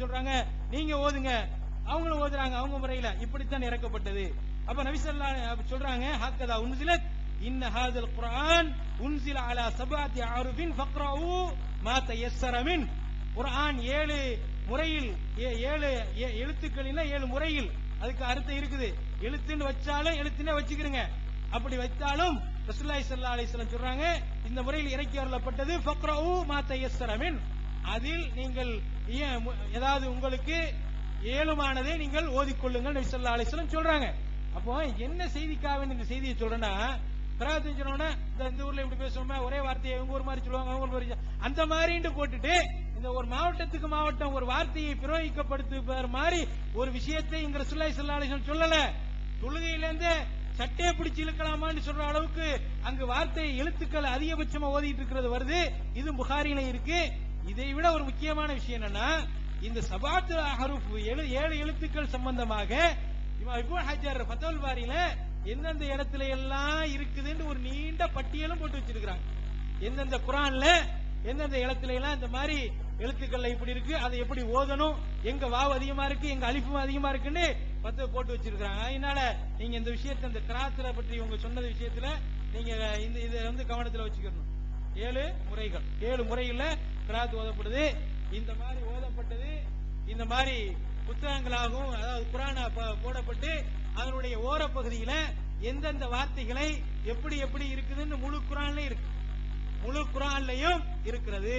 சொல்றாங்க நீங்க ஓதுங்க அவங்களும் ஓதுறாங்க அவங்க முறையில இப்படித்தான் இறக்கப்பட்டது அப்ப நபிசல்லா சொல்றாங்க ஹாக்கதா உன்சிலத் இன்ன ஹாதல் குர்ஆன் உன்சில அலா சபாத்தி ஆருஃபின் ஃபக்ரவு மா தயஸ்ஸர மின் குர்ஆன் ஏழு முறையில் ஏ- ஏழு ஏ- எழுத்துக்களில் ஏழு முறையில் அதுக்கு அர்த்தம் இருக்குது எழுத்துன்னு வச்சாலும் எழுத்துனே வச்சுக்கிறங்க அப்படி வைத்தாலும் ரசூலுல்லாஹி ஸல்லல்லாஹு அலைஹி வஸல்லம் சொல்றாங்க இந்த முறையில் இறக்கி வரப்பட்டது ஃபக்ரவு மா தயஸ்ஸர மின் அதில் நீங்கள் ஏ- மு- ஏதாவது உங்களுக்கு ஏழுமானதை நீங்கள் ஓதிக்கொள்ளுங்கள் நபி ஸல்லல்லாஹு அலைஹி வஸல்லம் சொல்றாங்க அப்போ என்ன செய்திக்காக இந்த செய்தியை சொல்றேன்னா பிரார்த்தனை சொன்னோன்னா இந்த இந்த ஊர்ல இப்படி பேசுவோமே ஒரே வார்த்தையை இவங்க ஒரு மாதிரி சொல்லுவாங்க அவங்க ஒரு மாதிரி சொல்லுவாங்க. அந்த மாதிரின்னு போட்டுட்டு இந்த ஒரு மாவட்டத்துக்கு மாவட்டம் ஒரு வார்த்தையை பிரயோகிக்கப்படுத்து மாதிரி ஒரு விஷயத்தை இங்க ரசூலுல்லாஹி ஸல்லல்லாஹு அலைஹி வஸல்லம் சொல்லல தொழுகையில இருந்து சட்டையை பிடிச்சு இழுக்கலாமான்னு சொல்ற அளவுக்கு அங்கு வார்த்தை எழுத்துக்கள் அதிகபட்சமா ஓதிட்டு இருக்கிறது வருது இது புகாரில இருக்கு இதை விட ஒரு முக்கியமான விஷயம் என்னன்னா இந்த சபாத்து ஹருஃப் ஏழு ஏழு எழுத்துக்கள் சம்பந்தமாக இமாம் இப்னு ஹஜர் ஃபத்தல் பாரியில எந்தெந்த இடத்துல எல்லாம் இருக்குதுன்னு ஒரு நீண்ட பட்டியலும் போட்டு வச்சிருக்காங்க எந்தெந்த குரான்ல எந்தெந்த இடத்துல எல்லாம் இந்த மாதிரி எழுத்துக்கள்ல இப்படி இருக்கு அதை எப்படி ஓதணும் எங்க வாவு அதிகமா இருக்கு எங்க அலிஃபும் அதிகமா இருக்குன்னு பத்து போட்டு வச்சிருக்காங்க அதனால நீங்க இந்த விஷயத்தை இந்த கிராத்துல பற்றி உங்க சொன்னது விஷயத்துல நீங்க இந்த இதை வந்து கவனத்துல வச்சுக்கணும் ஏழு முறைகள் ஏழு முறைகள்ல கிராத் ஓதப்படுது இந்த மாதிரி ஓதப்பட்டது இந்த மாதிரி புத்தகங்களாகவும் அதாவது குரானா ப- போடப்பட்டு அதனுடைய ஓரப்பகுதியில எந்தெந்த வார்த்தைகளை எப்படி எப்படி இருக்குதுன்னு முழு குரான்ல இருக்கு முழு குரான்லயும் இருக்கிறது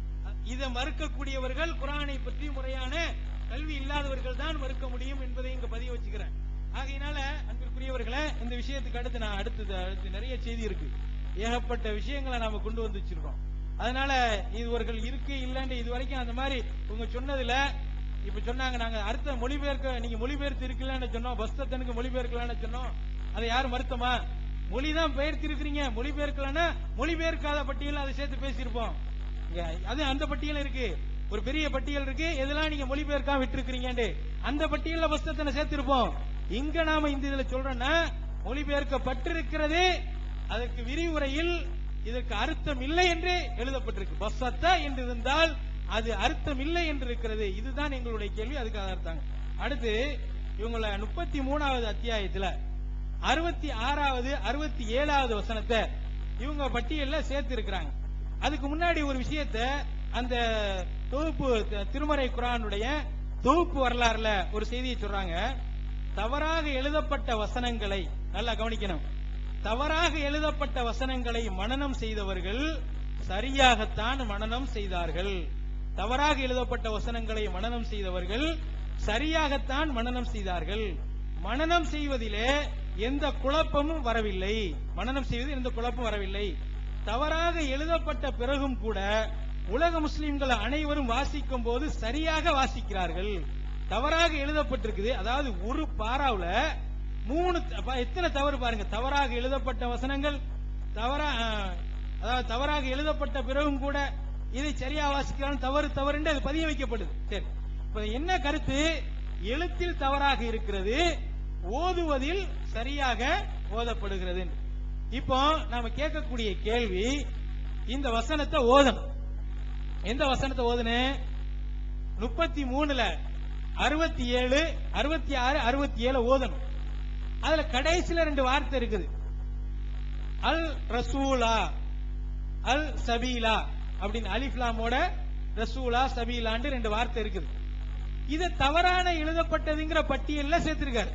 இதை மறுக்கக்கூடியவர்கள் குரானை பற்றி முறையான கல்வி இல்லாதவர்கள் தான் மறுக்க முடியும் என்பதை இங்க பதிய வச்சுக்கிறேன் ஆகையினால அன்பிற்குரியவர்களே இந்த விஷயத்துக்கு அடுத்து நான் அடுத்தது அடுத்து நிறைய செய்தி இருக்கு ஏகப்பட்ட விஷயங்களை நாம கொண்டு வந்து வச்சிருக்கோம் அதனால இதுவர்கள் இருக்கு இல்லன்னு இது வரைக்கும் அந்த மாதிரி உங்க சொன்னதுல இப்ப சொன்னாங்க நாங்க அடுத்த மொழிபெயர்க்க நீங்க மொழிபெயர்த்து இருக்கலன்னு சொன்னோம் பஸ்தனுக்கு மொழிபெயர்க்கலாம்னு சொன்னோம் அதை யாரும் மறுத்தமா மொழி தான் பெயர்த்து இருக்கிறீங்க மொழிபெயர்க்கலன்னா மொழிபெயர்க்காத பட்டியல் அதை சேர்த்து பேசியிருப்போம் இங்க அது அந்த பட்டியல் இருக்கு ஒரு பெரிய பட்டியல் இருக்கு எதெல்லாம் நீங்க மொழிபெயர்க்காம விட்டுருக்கீங்கன்னு அந்த பட்டியல்ல புஸ்தகத்தை சேர்த்திருப்போம் இங்க நாம இந்த இதுல சொல்றோம்னா மொழிபெயர்க்கப்பட்டிருக்கிறது அதற்கு விரிவுரையில் இதற்கு அர்த்தம் இல்லை என்று எழுதப்பட்டிருக்கு பஸ்ஸத்தா என்று இருந்தால் அது அர்த்தம் இல்லை என்று இருக்கிறது இதுதான் எங்களுடைய கேள்வி அதுக்காக அர்த்தம் அடுத்து இவங்கள முப்பத்தி மூணாவது அத்தியாயத்துல அறுபத்தி ஆறாவது அறுபத்தி ஏழாவது வசனத்தை இவங்க பட்டியல்ல சேர்த்து இருக்கிறாங்க அதுக்கு முன்னாடி ஒரு விஷயத்த அந்த தொகுப்பு த- திருமறை குரானுடைய தொகுப்பு வரலாறுல ஒரு செய்தியை சொல்றாங்க தவறாக எழுதப்பட்ட வசனங்களை நல்லா கவனிக்கணும் தவறாக எழுதப்பட்ட வசனங்களை மனனம் செய்தவர்கள் சரியாகத்தான் மனனம் செய்தார்கள் தவறாக எழுதப்பட்ட வசனங்களை மனனம் செய்தவர்கள் சரியாகத்தான் மனனம் செய்தார்கள் மனனம் செய்வதிலே எந்த குழப்பமும் வரவில்லை மனனம் செய்வதில் எந்த குழப்பம் வரவில்லை தவறாக எழுதப்பட்ட பிறகும் கூட உலக முஸ்லிம்கள் அனைவரும் வாசிக்கும் போது சரியாக வாசிக்கிறார்கள் தவறாக எழுதப்பட்டிருக்குது அதாவது ஒரு பாராவுல மூணு அப்ப எத்தனை தவறு பாருங்க தவறாக எழுதப்பட்ட வசனங்கள் தவறா அஹ், அதாவது தவறாக எழுதப்பட்ட பிறகும் கூட இதை சரியா வாசிக்கிறான் தவறு தவறு அது பதிய வைக்கப்படுது சரி இப்ப என்ன கருத்து எழுத்தில் தவறாக இருக்கிறது ஓதுவதில் சரியாக ஓதப்படுகிறது இப்போ நாம கேட்கக்கூடிய கேள்வி இந்த வசனத்தை ஓதணும் எந்த வசனத்தை ஓதுனேன் முப்பத்தி மூணுல அறுபத்தி ஏழு அறுபத்தி ஆறு அறுபத்தி ஏழு ஓதணும் அதுல கடைசியில ரெண்டு வார்த்தை இருக்குது அல் ரசூலா அல் சபீலா அப்படின்னு அலிஃப்லாமோட ரசூலா சபீலான்னு ரெண்டு வார்த்தை இருக்குது இது தவறான எழுதப்பட்டதுங்கிற பட்டியல்ல சேர்த்திருக்காரு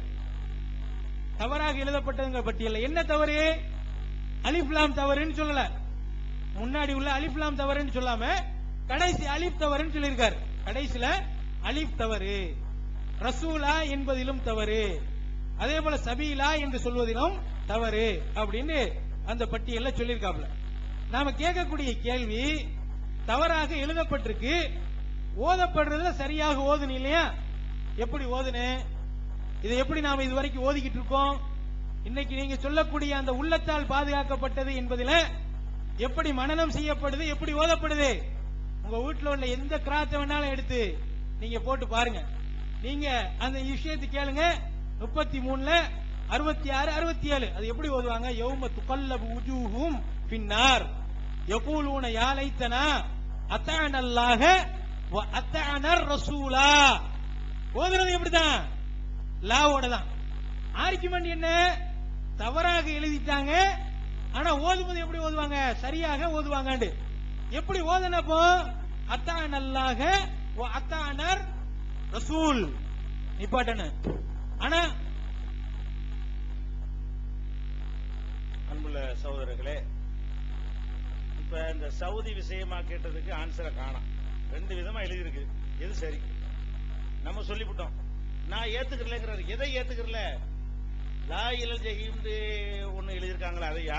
தவறாக எழுதப்பட்டதுங்கிற பட்டியல்ல என்ன தவறு அலிஃப்லாம் தவறுன்னு சொல்லல முன்னாடி உள்ள அலிஃப்லாம் தவறுன்னு சொல்லாம கடைசி அலிஃப் தவறுன்னு சொல்லியிருக்காரு கடைசியில அலிஃப் தவறு ரசூலா என்பதிலும் தவறு அதே போல சபீலா என்று சொல்வதிலும் தவறு அப்படின்னு அந்த பட்டியல்ல சொல்லியிருக்காப்ல நாம கேட்கக்கூடிய கேள்வி தவறாக எழுதப்பட்டிருக்கு ஓதப்படுறதுல சரியாக ஓதுன இல்லையா எப்படி ஓதுனே இதை எப்படி நாம இது வரைக்கும் ஓதிக்கிட்டு இருக்கோம் இன்னைக்கு நீங்க சொல்லக்கூடிய அந்த உள்ளத்தால் பாதுகாக்கப்பட்டது என்பதில எப்படி மனனம் செய்யப்படுது எப்படி ஓதப்படுது உங்க வீட்டுல உள்ள எந்த கிராத்தை வேணாலும் எடுத்து நீங்க போட்டு பாருங்க நீங்க அந்த விஷயத்தை கேளுங்க முப்பத்தி மூணுல அறுபத்தி ஆறு அறுபத்தி ஏழு அது எப்படி ஓதுவாங்க யௌம துகல்லபு உஜூஹும் பின்னார் யகூலூன யா லைத்தனா அத்தானல்லாக வ அத்தஅனர் ரசூலா ஓதுறது எப்படிதான் லாவோட தான் ஆர்குமெண்ட் என்ன தவறாக எழுதிட்டாங்க ஆனா ஓதும்போது எப்படி ஓதுவாங்க சரியாக ஓதுவாங்கண்டு எப்படி ஓதுனப்போ அத்தான் அல்லாஹ வ அத்தானர் ரசூல் நிப்பாட்டன ஆனா அன்புள்ள சகோதரர்களே இப்ப இந்த சவுதி விஷயமா கேட்டதுக்கு ஆன்சரை காணோம் ரெண்டு விதமா எழுதியிருக்கு எது சரி நம்ம சொல்லிவிட்டோம் நான் ஏத்துக்கிறலங்கிறாரு எதை ஏத்துக்கிறல லா இலல் ஜஹீம்னு ஒண்ணு எழுதியிருக்காங்களா அதையா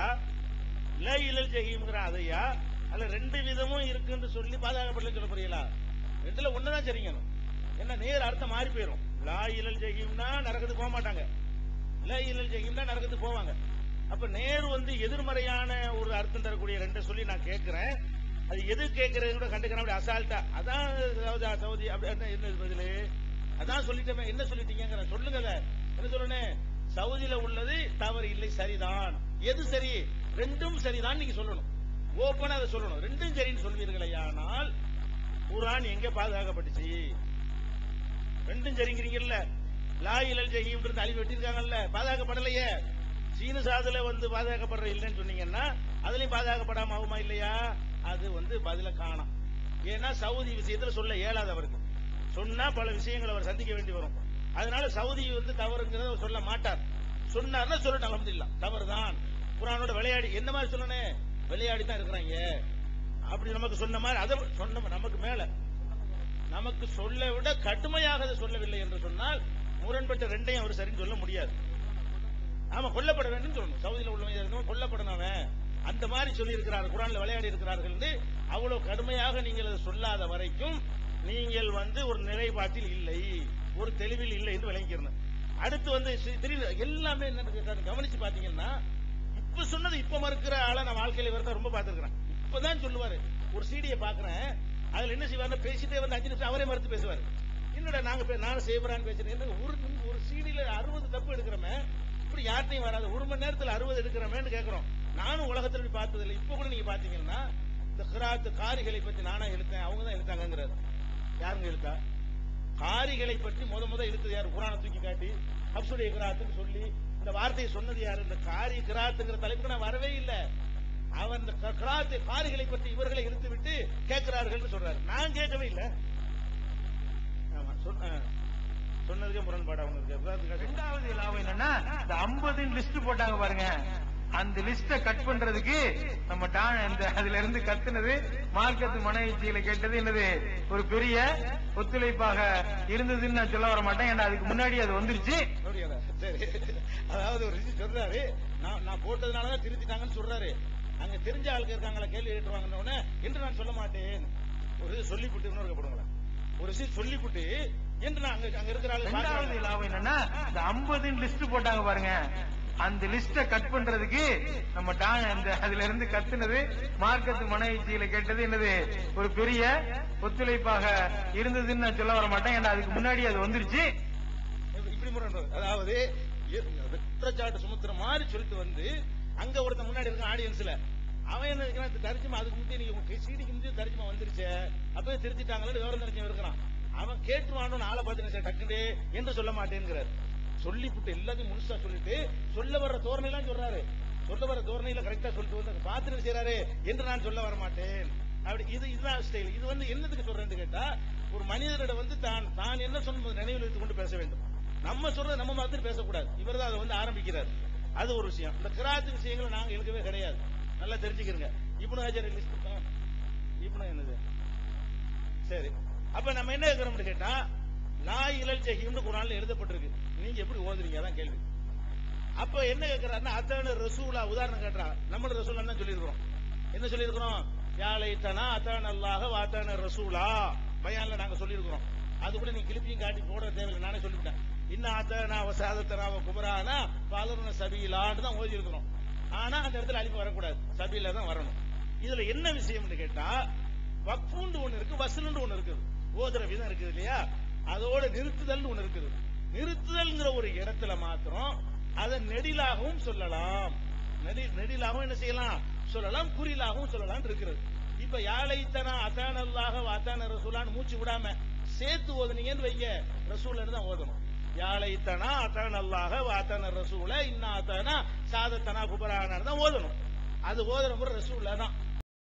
ல இலல் ஜஹீம்ங்கிற அதையா அல்ல ரெண்டு விதமும் இருக்குன்னு சொல்லி பாதுகாக்கப்படல சொல்ல போறீங்களா ரெண்டுல ஒண்ணுதான் சரிங்கணும் என்ன நேர் அர்த்தம் மாறி போயிடும் லா இலல் ஜஹீம்னா நரகத்துக்கு போக மாட்டாங்க ல இலல் ஜஹீம்னா நரகத்துக்கு போவாங்க அப்ப நேரு வந்து எதிர்மறையான ஒரு அர்த்தம் தரக்கூடிய ரெண்டை சொல்லி நான் கேட்கிறேன் அது எது கேட்கறது கூட கண்டுக்கிறேன் அப்படி அசால்ட்டா அதான் சவுதி சவுதி அப்படி என்ன என்ன பதிலு அதான் சொல்லிட்டேன் என்ன சொல்லிட்டீங்க சொல்லுங்க அத. என்ன சொல்லணும் சவுதியில உள்ளது தவறு இல்லை சரிதான் எது சரி ரெண்டும் சரிதான் நீங்க சொல்லணும் ஓப்பனா அதை சொல்லணும் ரெண்டும் சரின்னு சொல்வீர்களே ஆனால் குரான் எங்க பாதுகாக்கப்பட்டுச்சு ரெண்டும் சரிங்கிறீங்கல்ல லா இலல் ஜஹீம் அழி வெட்டிருக்காங்கல்ல பாதுகாக்கப்படலையே சீன சாதுல வந்து பாதுகாக்கப்படுற இல்லைன்னு சொன்னீங்கன்னா அதுலயும் பாதுகாக்கப்படாம ஆகுமா இல்லையா அது வந்து பதில காணாம் ஏன்னா சவுதி விஷயத்துல சொல்ல இயலாது அவருக்கு சொன்னா பல விஷயங்களை அவர் சந்திக்க வேண்டி வரும் அதனால சவுதி வந்து தவறுங்கிறத அவர் சொல்ல மாட்டார் சொன்னார்னா சொல்லட்டும் அலமதுல்லா தவறுதான் குரானோட விளையாடி என்ன மாதிரி சொல்லணும் விளையாடி தான் இருக்கிறாங்க அப்படி நமக்கு சொன்ன மாதிரி அதை சொன்ன நமக்கு மேல நமக்கு சொல்ல விட கடுமையாக அதை சொல்லவில்லை என்று சொன்னால் முரண்பட்ட ரெண்டையும் அவர் சரின்னு சொல்ல முடியாது ஆமா கொல்லப்பட வேண்டும் சொல்லணும் சவுதியில உள்ளவங்க இருக்கணும் கொல்லப்படணும் அவன் அந்த மாதிரி சொல்லி இருக்கிறார் குரான்ல விளையாடி இருக்கிறார்கள் என்று அவ்வளவு கடுமையாக நீங்கள் அதை சொல்லாத வரைக்கும் நீங்கள் வந்து ஒரு நிறைபாட்டில் இல்லை ஒரு தெளிவில் இல்லை என்று விளங்கிக்கிறணும் அடுத்து வந்து சி- திடீர்னு எல்லாமே என்ன கேட்டாரு, கவனிச்சு பாத்தீங்கன்னா இப்ப சொன்னது இப்ப மறுக்கிற ஆளை நான் வாழ்க்கையில வரத ரொம்ப பார்த்திருக்கிறேன் இப்பதான் சொல்லுவாரு ஒரு சீடியை பாக்குறேன் அதுல என்ன செய்வாருன்னா பேசிட்டே வந்து அஞ்சு நிமிஷம் அவரே மறுத்து பேசுவாரு என்னடா நாங்க பே- நானும் செய்யறான்னு பேசுறேன் என்ன ஒரு நிமி- ஒரு சீடியில அறுபது தப்பு எடுக்கிறோமே இப்படி யார்ட்டையும் வராது ஒரு மணி நேரத்துல அறுபது எடுக்கிறோமேன்னு கேக்குறோம் நானும் உலகத்துல இப்படி பார்த்தது இல்லை இப்ப கூட நீங்க பாத்தீங்கன்னா இந்த கிராத்து காரிகளை பத்தி நானா எடுத்தேன் அவங்க தான் எடுத்தாங்கிறாரு யாருங்க எடுத்தா காரிகளை பற்றி முத முத எடுத்தது யார் குரானை தூக்கி காட்டி ஹப்சுடைய கிராத்துன்னு சொல்லி இந்த வார்த்தையை சொன்னது யாரு இந்த காரி கிராத்துங்கிற தலைப்புக்கு நான் வரவே இல்லை அவர் இந்த க- கிராத்து காரிகளை பற்றி இவர்களை இழுத்து விட்டு கேட்கிறார்கள் சொல்றாரு நான் கேட்கவே இல்லை ஆமா சொன்ன சொன்னதுக்கே முரண்பாடு அவங்க இருக்கு கிராத்துக்காக ரெண்டாவது லாபம் என்னன்னா இந்த ஐம்பதுன்னு லிஸ்ட் போட்டாங்க பாருங்க அந்த லிஸ்ட கட் பண்றதுக்கு நம்ம டா- இந்த அதுல இருந்து கத்துனது மார்க்கத்து மனைவிச்சியில கேட்டது என்னது ஒரு பெரிய ஒத்துழைப்பாக இருந்ததுன்னு நான் சொல்ல வர மாட்டேன் ஏன்னா அதுக்கு முன்னாடி அது வந்துருச்சு அப்படியாடா? சரி அதாவது ஒரு விஷயம் சொல்றாரு நான் நான் போட்டதுனாலதான் திருத்திட்டாங்கன்னு சொல்றாரு அங்க தெரிஞ்ச ஆளுக்கு இருக்காங்களா கேள்வி கேட்டுருவாங்கன்னு உடனே என்று நான் சொல்ல மாட்டேன் ஒரு இது சொல்லிப்புட்டு இன்னொரு போடுங்களேன் ஒரு விஷயம் சொல்லிப்புட்டு என்று நான் அங்க அங்க இருக்கிற ஆளு ரெண்டாவது பார்க்கறாங்க. லாபம் என்னன்னா இந்த ஐம்பதுன்னு லிஸ்ட் போட்டாங்க பாருங்க அந்த லிஸ்ட கட் பண்றதுக்கு நம்ம டா- இந்த அதுல இருந்து கத்துனது மார்க்கத்து மனைவிச்சியில கேட்டது என்னது ஒரு பெரிய ஒத்துழைப்பாக இருந்ததுன்னு நான் சொல்ல வர மாட்டேன் ஏன்னா அதுக்கு முன்னாடி அது வந்துருச்சு இப்படி முரண்பாடு அதாவது எ- குற்றச்சாட்டு சுமத்துற மாதிரி சொல்லிட்டு வந்து அங்க ஒருத்தன் முன்னாடி இருக்க ஆடியன்ஸ்ல அவன் என்ன நினைக்கிறான் இந்த தரிசமா அதுக்கு முந்தைய நீங்க உங்க சீடிக்கு முந்தைய தரிசமா வந்துருச்சே அப்பவே திருத்திட்டாங்களே விவரம் தெரிஞ்சவன் இருக்கிறான் அவன் கேட்டுவானு ஆளை பார்த்து நினைச்சா டக்குண்டு என்று சொல்ல மாட்டேங்கிறார் சொல்லிவிட்டு எல்லாத்தையும் முழுசா சொல்லிட்டு சொல்ல வர்ற தோரணைலாம் சொல்றாரு சொல்ல வர தோரணையில கரெக்டா சொல்லிட்டு வந்து பாத்துட்டு செய்யறாரு என்று நான் சொல்ல வர மாட்டேன் அப்படி இது இதுதான் ஸ்டைல் இது வந்து என்னதுக்கு சொல்றேன்னு கேட்டா ஒரு மனிதரிடம் வந்து தான் தான் என்ன சொல்லும் நினைவில் வைத்துக் கொண்டு பேச வேண்டும் நம்ம சொல்றது நம்ம மாதிரி பேசக்கூடாது இவர் தான் அதை வந்து ஆரம்பிக்கிறார் அது ஒரு விஷயம் இந்த கிராத்து விஷயங்களை நாங்க எழுக்கவே கிடையாது நல்லா தெரிஞ்சுக்கிறங்க இப்னு ஹஜர் லிஸ்ட் இப்னு என்னது சரி அப்ப நம்ம என்ன கேட்கிறோம்னு கேட்டா லா இலல் ஜஹீம்னு குரான்ல எழுதப்பட்டிருக்கு நீங்க எப்படி ஓதுறீங்க அதான் கேள்வி அப்ப என்ன கேட்கிறாருன்னா அத்தான ரசூலா உதாரணம் கேட்டா நம்மளோட ரசூலா தான் சொல்லியிருக்கிறோம் என்ன சொல்லியிருக்கிறோம் யாழை தனா அத்தான அல்லாஹ வாத்தான ரசூலா பயான்ல நாங்க சொல்லியிருக்கிறோம் அது கூட நீ கிளிப்பியும் காட்டி போட தேவையில்லை நானே சொல்லிவிட்டேன் இன்னும் அத்தானா வசாதத்தனாவ குமரானா பலருன சபீலான்னு தான் ஓதி இருக்கிறோம் ஆனா அந்த இடத்துல அழிப்பு வரக்கூடாது சபீல தான் வரணும் இதுல என்ன விஷயம்னு கேட்டா வக்ஃபுன்னு ஒண்ணு இருக்கு வசலுன்னு ஒண்ணு இருக்குது ஓதுற விதம் இருக்குது இல்லையா அதோட நிறுத்துதல்னு ஒண்ணு இருக்குது நிறுத்துதல்ங்கிற ஒரு இடத்துல மாத்திரம் அதை நெடிலாகவும் சொல்லலாம் நெடி நெடிலாகவும் என்ன செய்யலாம் சொல்லலாம் குறிலாகவும் சொல்லலாம் இருக்கிறது இப்ப யாழைத்தனா அத்தான அல்லாஹ அத்தான ரசூலான்னு மூச்சு விடாம சேர்த்து ஓதுனீங்கன்னு வைங்க ரசூல்ல தான் ஓதணும் யாழைத்தனா அத்தான அல்லாஹ அத்தான ரசூல இன்னா அத்தானா சாதத்தனா குபரான தான் ஓதணும் அது ஓதுற முறை ரசூல்ல தான்